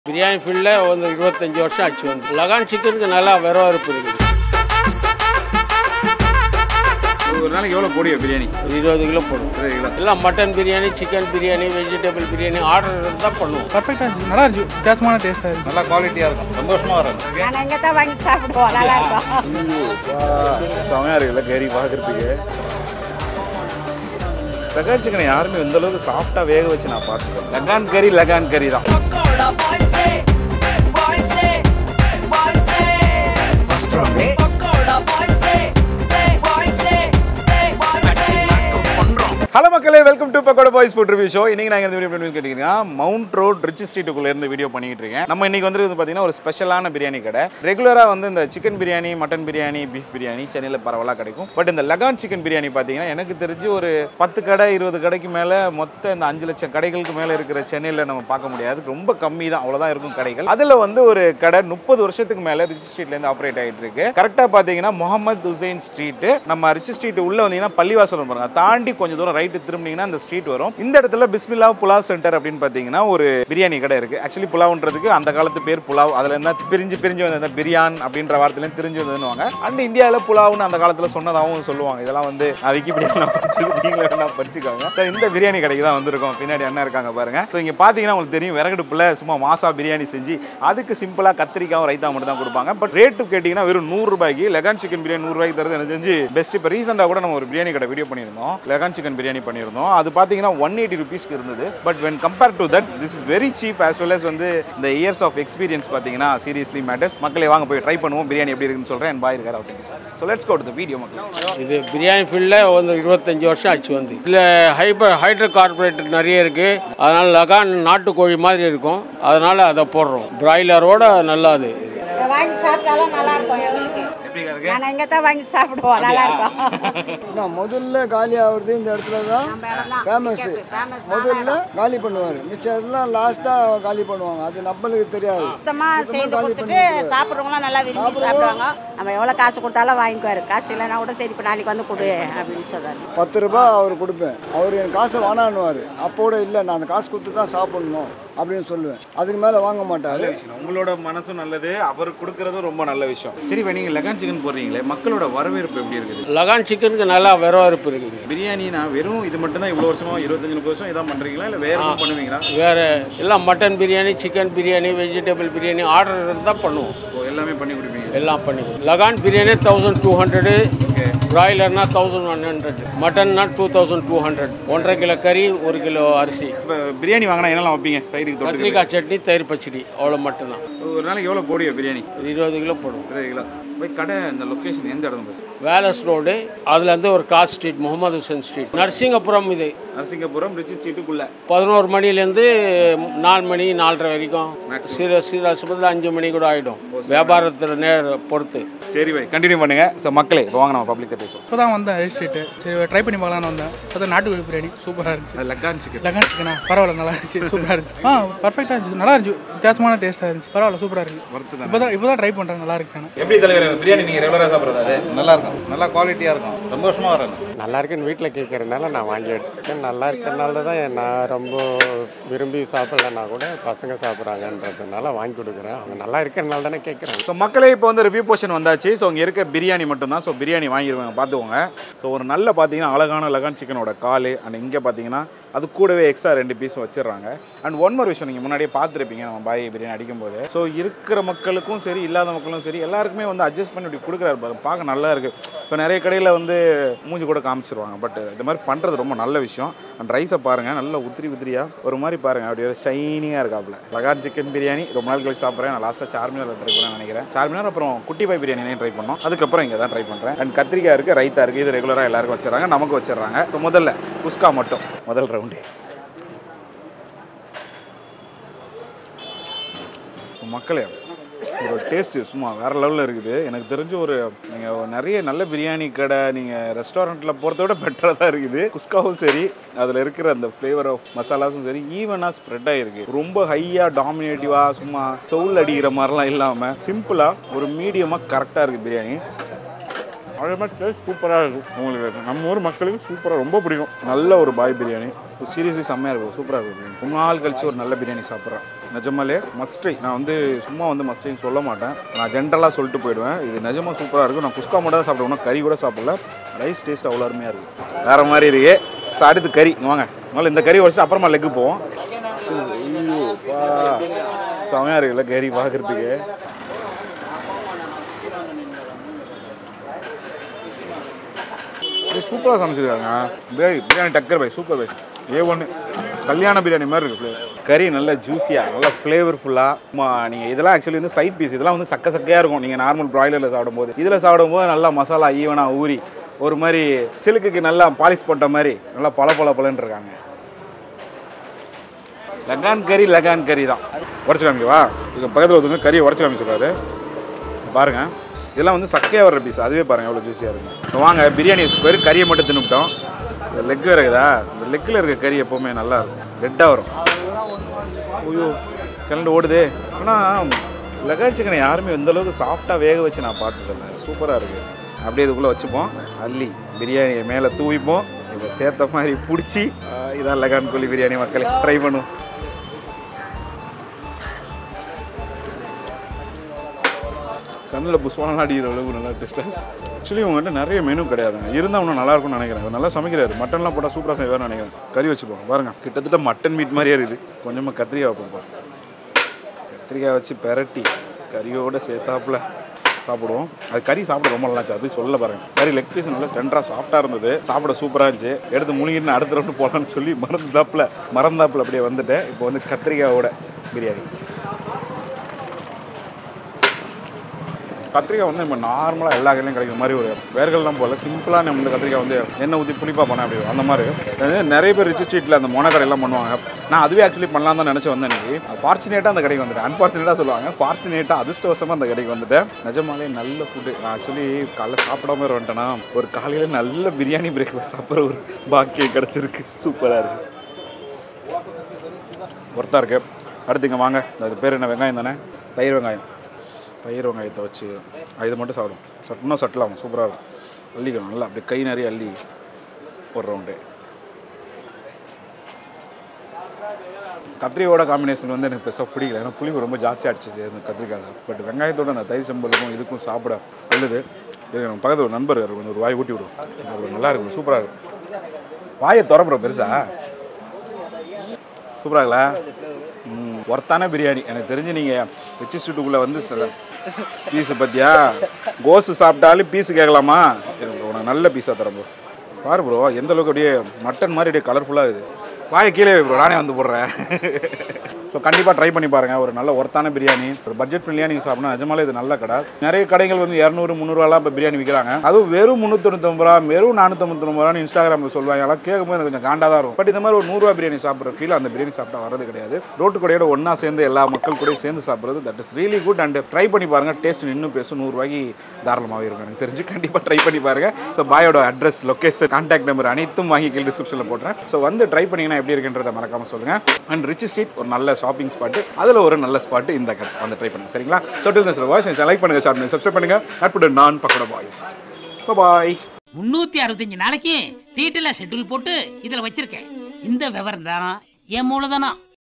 பிரியாணி ஃபீல்டில் வந்து இருபத்தஞ்சி வருஷம் ஆச்சு வந்து லகான் சிக்கனுக்கு நல்லா வரவேற்பு இருக்குது ஒரு நாளைக்கு எவ்வளோ போடிய பிரியாணி ஒரு இருபது கிலோ போடும் இருபது கிலோ எல்லாம் mutton biryani chicken biryani vegetable biryani order தான் பண்ணுவோம் பர்ஃபெக்டாக இருந்துச்சு நல்லா இருந்துச்சு வித்தியாசமான டேஸ்ட்டாக இருந்துச்சு நல்லா குவாலிட்டியாக இருக்கும் சந்தோஷமாக வரும் நாங்கள் இங்கே தான் வாங்கி சாப்பிடுவோம் நல்லா இருக்கும் செமையா இருக்குல்ல கறி பார்க்கறதுக்கு லகான் சிக்கனை யாருமே இந்த அளவுக்கு சாஃப்டா வேக வச்சு நான் பார்த்தேன் லகான் கறி லகான் கறி தான் Pakoda boys say, boys say, boys say. First round Pakoda boys say, say, boys say, say, boys say. Hello மக்களே welcome to Pakoda boys food review show இன்னைக்கு நான் இந்த வீடியோ பண்ணி கேட்டீங்கன்னா மவுண்ட் ரோட் ரிச் ஸ்ட்ரீட்டுக்குள்ள இருந்து வீடியோ பண்ணிட்டு இருக்கேன் நம்ம இன்னைக்கு வந்து பார்த்தீங்கன்னா ஒரு ஸ்பெஷலான பிரியாணி கடை ரெகுலராக வந்து இந்த chicken biryani mutton biryani beef biryani சென்னையில் பரவலாக கிடைக்கும் பட் இந்த லகான் சிக்கன் பிரியாணி பார்த்தீங்கன்னா எனக்கு தெரிஞ்சு ஒரு பத்து கடை இருபது கடைக்கு மேலே மொத்த இந்த அஞ்சு லட்சம் கடைகளுக்கு மேலே இருக்கிற சென்னையில் நம்ம பார்க்க முடியாது ரொம்ப கம்மி தான் அவ்வளோதான் இருக்கும் கடைகள் அதில் வந்து ஒரு கடை முப்பது வருஷத்துக்கு மேலே ரிச் ஸ்ட்ரீட்லேருந்து ஆப்ரேட் ஆகிட்டு இருக்கு கரெக்டாக பார்த்தீங்கன்னா முகமது ஹுசைன் ஸ்ட்ரீட்டு நம்ம ரிச் ஸ்ட்ரீட் உள்ள வந்தீங்கன்னா பள்ளிவாசல் பாருங்க தாண்டி கொஞ்சம் தூரம் ரைட்டு திரும்பினீங்கன்னா இந்த ஸ்ட்ரீட் வரும் இந்த இடத்துல பிஸ்மில்லா புலாவ் சென்டர் அப்படின்னு பார்த்தீங்கன்னா ஒரு பிரியாணி கடை இருக்கு ஆக்சுவலி புலாவ்ன்றதுக்கு அந்த காலத்து பேர் புலாவ் அதுல இருந்தா பிரிஞ்சு பிரிஞ்சு வந்த பிரியான் அப்படின்ற வார்த்தையில தெரிஞ்சு வந்ததுன்னு அண்ட் இந்தியாவில் புலாவ்னு அந்த காலத்துல சொன்னதாகவும் சொல்லுவாங்க இதெல்லாம் வந்து நான் விக்கிபீடியா படிச்சு நீங்களே வேணா படிச்சுக்கோங்க ஸோ இந்த பிரியாணி கடைக்கு தான் வந்திருக்கோம் பின்னாடி அண்ணன் இருக்காங்க பாருங்க ஸோ இங்க பாத்தீங்கன்னா உங்களுக்கு தெரியும் விறகடுப்புல சும்மா மாசா பிரியாணி செஞ்சு அதுக்கு சிம்பிளா கத்திரிக்காவும் ரைத்தா மட்டும் தான் கொடுப்பாங்க பட் ரேட்டு கேட்டிங்கன்னா வெறும் நூறு ரூபாய்க்கு லெகான் சிக்கன் பிரியாணி நூறு ரூபாய்க்கு தருது எனக்கு தெரிஞ்சு பெஸ்ட் இப்போ ரீசெண்டாக கூட நம்ம ஒரு பிரியாணி கடை வீடியோ பண்ணியிருந்தோம் லெகான் சிக்கன் பிரியாணி பண்ணியிருந்தோம் அது பார்த்தீங்கன்னா ஒன் எயிட்டி ருபீஸ்க்கு இருந்தது but when compare to that this is very cheap as well as வந்து இந்த இயர்ஸ் ஆஃப் எக்ஸ்பீரியன்ஸ் பார்த்தீங்கன்னா சீரியஸ்லி மேட்டர்ஸ் மக்களை வாங்க போய் ட்ரை பண்ணுவோம் பிரியாணி எப்படி இருக்குன்னு சொல்கிறேன் என் பாய் இருக்கார் அப்படின்னு so let's go to video மக்கள் இது பிரியாணி ஃபீல்டில் வந்து இருபத்தஞ்சி வருஷம் ஆச்சு வந்து இதில் ஹைபர் ஹைட்ரோ கார்பரேட் நிறைய இருக்குது அதனால் லகான் நாட்டுக்கோழி மாதிரி இருக்கும் அதனால் அதை போடுறோம் பிராய்லரோட நல்லா அது இதை வாங்கி சாப்பிட்டாலும் நல்லா இருக்கும் எங்களுக்கு எப்படி இருக்கு நாங்கள் இங்கே தான் வாங்கி சாப்பிடுவோம் நல்லா இருக்கும் நான் முதல்ல காலி ஆகுறது இந்த இடத்துல தான் நம்ம இடம் தான் ஃபேமஸ் ஃபேமஸ் முதல்ல காலி பண்ணுவார் மிச்சம் எல்லாம் லாஸ்ட்டாக காலி பண்ணுவாங்க அது நம்மளுக்கு தெரியாது சுத்தமாக செய்து கொடுத்துட்டு சாப்பிட்றவங்களாம் நல்லா விரும்பி சாப்பிடுவாங்க நம்ம எவ்வளோ காசு கொடுத்தாலும் வாங்கிக்குவாரு காசு இல்லைன்னா கூட சரி இப்போ நாளைக்கு வந்து கொடு அப்படின்னு சொல்றாரு பத்து ரூபாய் அவர் கொடுப்பேன் அவர் என் காசை வேணான்னுவார் அப்போட இல்லை நான் அந்த காசு கொடுத்து தான் சாப்பிடணும் அப்படின்னு சொல்லுவேன் அதுக்கு மேலே வாங்க மாட்டார் உங்களோட மனசும் நல்லது அவர் கொடுக்கறதும் ரொம்ப நல்ல விஷயம் சரி இப்போ நீங்கள் லெகான் சிக்கன் போடுறீங்களே மக்களோட வரவேற்பு எப்படி இருக்குது லகான் சிக்கனுக்கு நல்லா வரவேற்பு இருக்குது பிரியாணினா வெறும் இது மட்டும் தான் இவ்வளோ வருஷமா இருபத்தஞ்சு முப்பது வருஷம் இதான் பண்ணுறீங்களா இல்லை வேற எதுவும் பண்ணுவீங்களா வேறு எல்லாம் mutton biryani chicken biryani vegetable biryani order தான் பண்ணுவோம் ஓ, எல்லாமே பண்ணி கொடுப்பீங்க எல்லாம் பண்ணி லகான் பிரியாணி தௌசண்ட் டூ ஹண்ட்ரடு பிராய்லர்னா தௌசண்ட் ஒன் ஹண்ட்ரட் மட்டன்னா டூ தௌசண்ட் டூ ஹண்ட்ரட் ஒன்றரை கிலோ கறி ஒரு கிலோ அரிசி இப்போ பிரியாணி வாங்கினா என்னெல்லாம் வைப்பீங்க சைடுக்கு தொட்டு கத்திரிக்காய் சட்னி தயிர் பச்சடி அவ்வளோ மட்டும்தான் ஒரு நாளைக்கு எவ்வளோ போடுவீங்க பிரியாணி ஒரு இருபது கிலோ போடுவோம் இருபது கிலோ போய் கடை இந்த லொக்கேஷன் எந்த இடம் பேசு வேலஸ் ரோடு அதுலேருந்து ஒரு காஸ் ஸ்ட்ரீட் முகமது ஹுசேன் ஸ்ட்ரீட் நரசிங்கபுரம் இது நரசிங்கபுரம் ரிச்சி ஸ்ட்ரீட்டுக்குள்ள பதினோரு மணிலேருந்து நாலு மணி நாலரை வரைக்கும் சில சில சுபத்தில் அஞ்சு மணி கூட ஆகிடும் வியாபாரத்தில் நேர பொறுத்து சரி பை கண்டினியூ பண்ணுங்க ஸோ மக்களே இப்போ வாங்க நம்ம பப்ளிக்கிட்ட பேசுவோம் இப்போ தான் வந்தேன் ரெஜிஸ்ட்ரேட்டு சரி ட்ரை பண்ணி பார்க்கலான்னு வந்தேன் பார்த்தா நாட்டுக்கோழி பிரியாணி சூப்பராக இருந்துச்சு அது லக்கான் சிக்கன் லகான் சிக்கனா பரவாயில்ல நல்லா இருந்துச்சு சூப்பராக இருந்துச்சு ஆ பர்ஃபெக்டாக இருந்துச்சு நல்லா இருந்துச்சு வித்தியாசமான டேஸ்ட்டாக இருந்துச்சு பரவாயில்ல சூப்பராக இருக்கு வறுத்து இப்போ தான் இப்போ தான் ட்ரை பண்ணுறேன் நல்லா இருக்கு நான் எப்படி தலைவர் பிரியாணி நீங்கள் ரெகுலராக சாப்பிட்றது அது நல்லா இருக்கும் நல்லா குவாலிட்டியாக இருக்கும் சந்தோஷமாக வரும் நல்லா இருக்குன்னு வீட்டில் கேட்குறதுனால நான் வாங்கி எடுத்துட்டேன் நல்லா இருக்கிறனால தான் நான் ரொம்ப விரும்பி சாப்பிட்லன்னா கூட பசங்க சாப்பிட்றாங்கன்றதுனால வாங்கி கொடுக்குறேன் அவங்க நல்லா இருக்கிறனால தானே கேட்குறாங்க ஸோ மக்களே இப்போ வந்து ரிவ்யூ போர்ஷன் வந்தாச்சு ஸோ இங்கே இருக்க பிரியாணி மட்டும்தான் ஸோ பிரியாணி வாங்கிடுவாங்க பார்த்துக்கோங்க ஸோ ஒரு நல்ல பார்த்தீங்கன்னா அழகான லகான் சிக்கனோட கால் அண்ட் இங்கே பார்த்தீங்கன்னா அது கூடவே எக்ஸ்ட்ரா ரெண்டு பீஸ் வச்சிடுறாங்க அண்ட் ஒன் மோர் விஷயம் நீங்கள் முன்னாடியே பார்த்துருப்பீங்க நம்ம பாய் பிரியாணி அடிக்கும்போது ஸோ இருக்கிற மக்களுக்கும் சரி இல்லாத மக்களும் சரி எல்லாருக்குமே வந்து அட்ஜஸ்ட் பண்ணி இப்படி கொடுக்குறாரு பாரு பார்க்க நல்லா இருக்குது இப்போ நிறைய கடையில் வந்து மூஞ்சி கூட காமிச்சிருவாங்க பட் இந்த மாதிரி பண்ணுறது ரொம்ப நல்ல விஷயம் அண்ட் ரைஸை பாருங்கள் நல்லா உத்திரி உத்திரியாக ஒரு மாதிரி பாருங்கள் அப்படியே ஷைனிங்காக இருக்காப்புல லகான் சிக்கன் பிரியாணி ரொம்ப நாள் கழிச்சு சாப்பிட்றேன் நான் லாஸ்ட்டாக சார்மினார் ட்ரை பண்ண நினைக்கிறேன் சார்மினார் அப்புறம் குட்டி பாய் பிரியாணி ட்ரை பண்ணோம் அதுக்கப்புறம் இங்கே தான் ட்ரை பண்ணுறேன் அண்ட் கத்திரிக்காய் இருக்குது ரைத்தா இருக்குது இது ரெகுலராக எல்லாருக்கும் வச்சிடறாங்க நமக்கு வச்சிடுறாங்க ஸோ முதல்ல குஸ்கா மட்டும் முதல் ரவுண்டு ஸோ மக்களே ஒரு டேஸ்ட்டு சும்மா வேறு லெவலில் இருக்குது எனக்கு தெரிஞ்ச ஒரு நீங்கள் நிறைய நல்ல பிரியாணி கடை நீங்கள் ரெஸ்டாரண்ட்டில் போகிறத விட பெட்டராக தான் இருக்குது குஸ்காவும் சரி அதில் இருக்கிற அந்த ஃப்ளேவர் ஆஃப் மசாலாஸும் சரி ஈவனாக ஸ்ப்ரெட் ஆகிருக்கு ரொம்ப ஹையாக டாமினேட்டிவாக சும்மா சொல் அடிக்கிற மாதிரிலாம் இல்லாமல் சிம்பிளாக ஒரு மீடியமாக கரெக்டாக இருக்குது பிரியாணி அதே மாதிரி டேஸ்ட் சூப்பராக இருக்கும் உங்களுக்கு நம்ம ஊர் மக்களுக்கு சூப்பராக ரொம்ப பிடிக்கும் நல்ல ஒரு பாய் பிரியாணி சீரியஸ்லி செம்மையாக இருக்கும் சூப்பராக இருக்கும் ரொம்ப நாள் கழிச்சு ஒரு நல்ல பிரியாணி சாப்பிட்றேன் நிஜமாலே மஸ்ட்ரி நான் வந்து சும்மா வந்து மஸ்ட்ரின்னு சொல்ல மாட்டேன் நான் ஜென்ரலாக சொல்லிட்டு போயிடுவேன் இது நிஜமாக சூப்பராக இருக்கும் நான் குஸ்கா மட்டும் தான் சாப்பிடுவேன் கறி கூட சாப்பிடல ரைஸ் டேஸ்ட் அவ்வளோ அருமையாக இருக்கும் வேறு மாதிரி இருக்கு ஸோ அடுத்து கறி இங்க வாங்க முதல்ல இந்த கறி உடச்சு அப்புறமா லெக்கு போவோம் சரி, ஐயோ, பா. செமையாக இருக்குல்ல கறி பார்க்குறதுக்கு இது சூப்பராக சமைச்சிருக்காங்க பிரியாணி பிரியாணி டக்கர் பை சூப்பர் பை ஏ ஒன்று கல்யாண பிரியாணி மாதிரி இருக்கு ஃப்ளேவர் கறி நல்ல ஜூஸியாக நல்லா ஃப்ளேவர்ஃபுல்லாக நீங்கள் இதெல்லாம் ஆக்சுவலி வந்து சைட் பீஸ் இதெல்லாம் வந்து சக்க சக்கையாக இருக்கும் நீங்கள் நார்மல் ப்ராய்லரில் சாப்பிடும்போது இதில் சாப்பிடும்போது நல்லா மசாலா ஈவனாக ஊறி ஒரு மாதிரி சிலுக்குக்கு நல்லா பாலிஷ் போட்ட மாதிரி நல்லா பல பல பலன்னு இருக்காங்க லகான் கறி லகான் கறி தான் உடச்சு காமிக்கவா இது பக்கத்தில் ஒருத்தவங்க கறியை உடச்சு காமிச்சிருக்காரு பாருங்க இதெல்லாம் வந்து சக்கையாக வர்ற பீஸ் அதுவே பாருங்க எவ்வளோ ஜூஸியாக இருக்கும் இப்போ வாங்க பிரியாணி வெறும் கறியை மட்டும் தின்னுட்டோம் இந்த லெக் இருக்குதா இந்த லெக்கில் இருக்க கறி எப்போவுமே நல்லா இருக்கும் ரெட்டாக வரும் ஐயோ கிளண்டு ஓடுதே ஆனால் லெகான் சிக்கனை யாருமே இந்த அளவுக்கு சாஃப்டாக வேக வச்சு நான் பார்த்ததில்ல சூப்பராக இருக்குது அப்படியே இதுக்குள்ளே வச்சுப்போம் அள்ளி பிரியாணியை மேலே தூவிப்போம் இதை சேர்த்த மாதிரி பிடிச்சி இதான் லெகான் கோழி பிரியாணி மக்களே ட்ரை பண்ணுவோம் கண்ணில் புஷ்வானலாம் அடிக்கிற அளவுக்கு நல்லா டேஸ்ட்டாக ஆக்சுவலி உங்கள்கிட்ட நிறைய மெனு கிடையாதுங்க இருந்தால் இன்னும் நல்லா இருக்கும்னு நினைக்கிறேன் இவர் நல்லா சமைக்கிறாரு மட்டன்லாம் போட்டால் சூப்பராக செய்வார்னு நினைக்கிறேன் கறி வச்சுப்போம் பாருங்க கிட்டத்தட்ட மட்டன் மீட் மாதிரியே இருக்குது கொஞ்சமாக கத்திரிக்காய் வைப்போம் கத்திரிக்காய் வச்சு பெரட்டி கறியோட சேர்த்தாப்புல சாப்பிடுவோம் அது கறி சாப்பிட ரொம்ப நல்லாச்சு அது சொல்ல பாருங்க கறி லெக் பீஸ் நல்லா ஸ்டெண்டராக சாஃப்டாக இருந்தது சாப்பிட சூப்பராக இருந்துச்சு எடுத்து முழுங்கிட்டு அடுத்த ரவுண்டு போகலான்னு சொல்லி மறந்தாப்புல மறந்தாப்புல அப்படியே வந்துட்டேன் இப்போ வந்து கத்திரிக்காயோட பிரியாணி கத்திரிக்காய் வந்து நம்ம நார்மலாக எல்லா கடையிலையும் கிடைக்கிற மாதிரி ஒரு வேர்கள்லாம் போல சிம்பிளாக நம்ம இந்த கத்திரிக்காய் வந்து எண்ணெய் ஊற்றி புளிப்பாக பண்ண அப்படி அந்த மாதிரி அது நிறைய பேர் ரிச் ஸ்ட்ரீட்டில் அந்த மொன கடையெல்லாம் பண்ணுவாங்க நான் அதுவே ஆக்சுவலி பண்ணலாம் தான் நினச்சி வந்தேன் இன்னைக்கு ஃபார்ச்சுனேட்டாக அந்த கடைக்கு வந்துட்டேன் அன்ஃபார்ச்சுனேட்டாக சொல்லுவாங்க ஃபார்ச்சுனேட்டாக அதிர்ஷ்டவசமாக அந்த கடைக்கு வந்துட்டேன் நிஜமாலே நல்ல ஃபுட்டு நான் ஆக்சுவலி காலைல சாப்பிடாம வந்துட்டேன்னா ஒரு காலையில் நல்ல பிரியாணி பிரேக்ஃபாஸ்ட் சாப்பிட்ற ஒரு பாக்கியம் கிடச்சிருக்கு சூப்பராக இருக்குது ஒர்த்தாக இருக்கு அடுத்து இங்கே வாங்க அது பேர் என்ன வெங்காயம் தானே தயிர் வெங்காயம் தயிர் வெங்காயத்தை வச்சு அது இதை மட்டும் சாப்பிடும் சட்டுனா சட்டில் ஆகும் சூப்பராக இருக்கும் அள்ளிக்கணும் நல்லா அப்படியே கை நிறைய அள்ளி ஒரு ரவுண்டு கத்திரியோட காம்பினேஷன் வந்து எனக்கு பெருசாக பிடிக்கல ஏன்னா புளிப்பு ரொம்ப ஜாஸ்தியாக அடிச்சிச்சு இந்த கத்திரிக்காயில் பட் வெங்காயத்தோட அந்த தயிர் சம்பலுக்கும் இதுக்கும் சாப்பிட நல்லது இது நம்ம பக்கத்தில் ஒரு நண்பர் இருக்காரு, கொஞ்சம் ஒரு வாய் ஊட்டி விடும் அது நல்லா இருக்கும் சூப்பராக இருக்கும் வாயை திறப்புறோம் பெருசா சூப்பராகல ம் ஒர்த்தான பிரியாணி எனக்கு தெரிஞ்சு நீங்கள் ரிச்சி ஸ்ட்ரீட்டுக்குள்ளே வந்து சில பீஸு பற்றியா கோஸு சாப்பிட்டாலும் பீஸு கேட்கலாமா எனக்கு உனக்கு நல்ல பீஸாக தரேன் ப்ரோ பாரு ப்ரோ எந்த அளவுக்கு அப்படியே மட்டன் மாதிரி அப்படியே கலர்ஃபுல்லாக இருக்குது வாயை கீழே வை ப்ரோ நானே வந்து போடுறேன் ஸோ கண்டிப்பாக ட்ரை பண்ணி பாருங்கள் ஒரு நல்ல ஒர்த்தான பிரியாணி ஒரு பட்ஜெட் ஃப்ரெண்ட்லியாக நீங்கள் சாப்பிடணும் நிஜமாலே இது நல்ல கடை நிறைய கடைகள் வந்து இரநூறு முந்நூறுவாலாம் இப்போ பிரியாணி விற்கிறாங்க அதுவும் வெறும் முந்நூற்றொண்ணூத்தொம்பது ரூபா வெறும் நானூற்றம்பத்தி ரூபான்னு இன்ஸ்டாகிராமில் சொல்லுவாங்க அதெல்லாம் கேட்கும்போது எனக்கு கொஞ்சம் காண்டாக தான் இருக்கும் பட் இந்த மாதிரி ஒரு நூறுரூவா பிரியாணி சாப்பிட்ற ஃபீல் அந்த பிரியாணி சாப்பிட்டா வரது கிடையாது ரோட்டு கடையோட ஒன்றா சேர்ந்து எல்லா மக்கள் கூட சேர்ந்து சாப்பிட்றது that is really good and try பண்ணி பாருங்கள் டேஸ்ட் இன்னும் பேசும் நூறுரூவாய்க்கு தாராளமாகவே இருக்கும் எனக்கு தெரிஞ்சு கண்டிப்பாக ட்ரை பண்ணி பாருங்கள் ஸோ பாயோட அட்ரஸ் லொக்கேஷன் கான்டாக்ட் நம்பர் அனைத்தும் வாங்கி கீழே டிஸ்கிரிப்ஷனில் போட்டுறேன் ஸோ வந்து ட்ரை பண்ணிங்கன்னா எப்படி இருக்குன்றதை மறக்காமல் சொல்லுங்கள் அண்ட் ரிச் ஸ்ட்ரீட் ஒரு நல்ல ஷாப்பிங் ஸ்பாட்டு அதில் ஒரு நல்ல ஸ்பாட்டு இந்த கடை வந்து ட்ரை பண்ணுங்க சரிங்களா ஸோ டில் சார் வாய்ஸ் லைக் பண்ணுங்கள் ஷார்ட் பண்ணி சப்ஸ்கிரைப் பண்ணுங்கள் நட்புடன் நான் பக்கோட பாய்ஸ் பாய் முன்னூத்தி அறுபத்தஞ்சு நாளைக்கு டீட்டெயிலாக ஷெட்யூல் போட்டு இதில் வச்சிருக்கேன் இந்த விவரம் தானா என் மூலதனம்